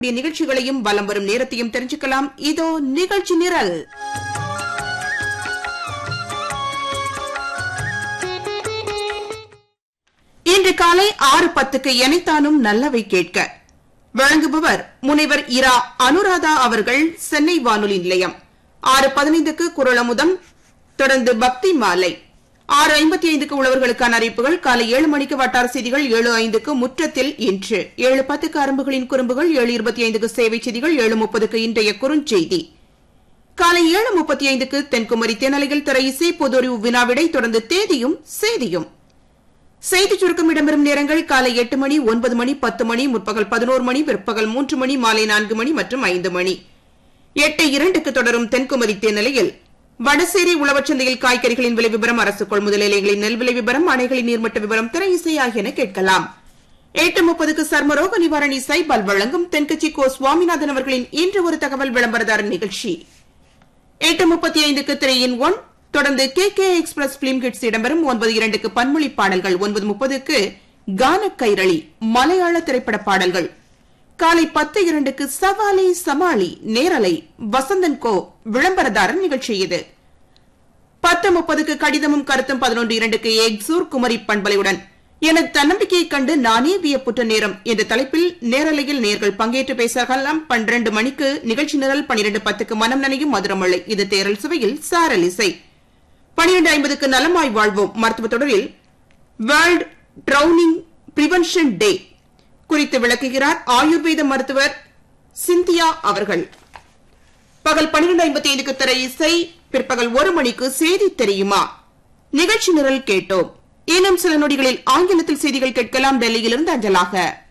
கூடிய நிகழ்ச்சிகளையும் வலம் வரும் நேரத்தையும் தெரிஞ்சுக்கலாம் இதோ நிகழ்ச்சி நிரல் இன்று காலை ஆறு பத்துக்கு எனைத்தானும் நல்லவை கேட்க வழங்குபவர் முனைவர் இரா அனுராதா அவர்கள் சென்னை வானொலி நிலையம் ஆறு பதினைந்துக்கு குரலமுதம் தொடர்ந்து பக்தி மாலை ஆறு ஐம்பத்தி ஐந்துக்கு உழவர்களுக்கான அறிவிப்புகள் காலை ஏழு மணிக்கு வட்டார செய்திகள் ஏழு ஐந்துக்கு முற்றத்தில் இன்று ஏழு பத்துக்கு அரும்புகளின் குறும்புகள் ஏழு இருபத்தி ஐந்துக்கு சேவை செய்திகள் ஏழு முப்பதுக்கு இன்றைய குறுஞ்செய்தி காலை ஏழு முப்பத்தி ஐந்துக்கு தென்குமரி தென்னலைகள் திரை இசை பொதுறிவு வினாவிடை தொடர்ந்து தேதியும் செய்தியும் செய்தி சுருக்கம் இடம்பெறும் நேரங்கள் காலை எட்டு மணி ஒன்பது மணி பத்து மணி முற்பகல் பதினோரு மணி பிற்பகல் மூன்று மணி மாலை நான்கு மணி மற்றும் ஐந்து மணி எட்டு இரண்டுக்கு தொடரும் தென்குமரி தேனிலையில் வடசேரி உழவச்சந்தையில் காய்கறிகளின் விலை விவரம் அரசு கொள்முதல் நிலையங்களின் நெல் விலை விவரம் அணைகளின் நீர்மட்ட விவரம் திரை இசை ஆகியன கேட்கலாம் எட்டு முப்பதுக்கு சர்மரோக நிவாரணி சைபால் வழங்கும் தென்கட்சி கோ சுவாமிநாதன் அவர்களின் இன்று ஒரு தகவல் விளம்பரதாரர் நிகழ்ச்சி எட்டு முப்பத்தி ஐந்துக்கு திரையின் ஒன் தொடர்ந்து K K express film kids இடம்பெறும் ஒன்பது இரண்டுக்கு பன்மொழி பாடல்கள் ஒன்பது முப்பதுக்கு கான கைரளி மலையாள திரைப்பட பாடல்கள் காலை பத்து இரண்டுக்கு சவாலி சமாளி நேரலை வசந்தன் கோ விளம்பரதாரர் நிகழ்ச்சி இது பத்து முப்பதுக்கு கடிதமும் கருத்தும் பதினொன்று இரண்டுக்கு எக்ஸூர் குமரி பண்பலையுடன் எனது தன்னம்பிக்கையை கண்டு நானே வியப்புற்ற நேரம் என்ற தலைப்பில் நேரலையில் நேர்கள் பங்கேற்று பேசலாம் பன்னிரண்டு மணிக்கு நிகழ்ச்சி நிரல் பனிரெண்டு பத்துக்கு மனம் நனையும் மதுரமழை இது தேரல் சுவையில் சாரல் இசை பனிரெண்டு ஐம்பதுக்கு நலமாய் வாழ்வோம் மருத்துவ தொடரில் வேர்ல்ட் ட்ரௌனிங் பிரிவென்ஷன் டே குறித்து விளக்குகிறார் ஆயுர்வேத மருத்துவர் சிந்தியா அவர்கள் பகல் பன்னிரண்டு ஐம்பத்தி ஐந்துக்கு திரை இசை பிற்பகல் ஒரு மணிக்கு செய்தி தெரியுமா நிகழ்ச்சி நிரல் கேட்டோம் இன்னும் சில நொடிகளில் ஆங்கிலத்தில் செய்திகள் கேட்கலாம் டெல்லியிலிருந்து அஞ்சலாக